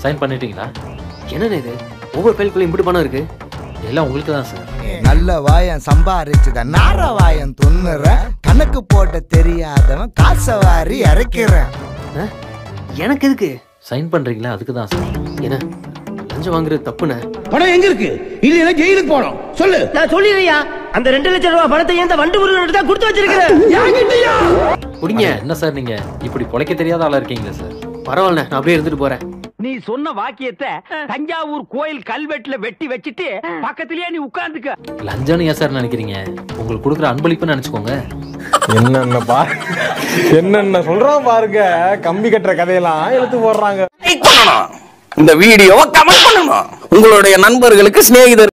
Sign பண்ணிட்டீங்களா என்னண்ணே இது ஒவ்வொரு ஃபைலுக்குள்ள இப்படி பணம் இருக்கு எல்லாம் உங்களுக்கு தான் சார் நல்ல வாயம் சம்பாரிச்சுத நார வாயம் துண்ணுற கணக்கு போட்ட தெரியாதவன் காசை வாரி இறக்கிறேன் ஆ? எனக்கு எதுக்கு சைன் பண்றீங்களா அதுக்கு தான் சார் என்ன லஞ்சம் வாங்குறது தப்புண்ணே பணம் எங்க இருக்கு இல்லைன்னா ஜெயிலுக்கு போனோம் சொல்லு நான் சொல்லிடுறியா அந்த ரெண்டு லட்சம் ரூபாய் பணத்தை ஏன் இந்த வண்டு முருகன் தான் கொடுத்து வச்சிருக்கிறேன் குடிங்க என்ன சார் நீங்க இப்படி பொழைக்க தெரியாத ஆளா இருக்கீங்களா சார் பரவாயில்ல நான் அப்படியே இருந்துட்டு போறேன் நீ சொன்ன வாக்கியத்தை தஞ்சாவூர் கோயில் கல்வெட்டுல வெட்டி வச்சிட்டு பக்கத்திலேயே நீ உட்கார்ந்துக்க லஞ்சம்னு ஏன் சார் நினைக்கிறீங்க உங்களுக்கு கொடுக்குற அன்பளிப்புன்னு நினைச்சுக்கோங்க என்னென்ன பா என்னென்ன சொல்றான் பாருங்க கம்பி கட்டுற கதையெல்லாம் எடுத்து போடுறாங்க லைக் பண்ணணும் இந்த வீடியோவை கமெண்ட் பண்ணணும் உங்களுடைய நண்பர்களுக்கு சிநேகிதர்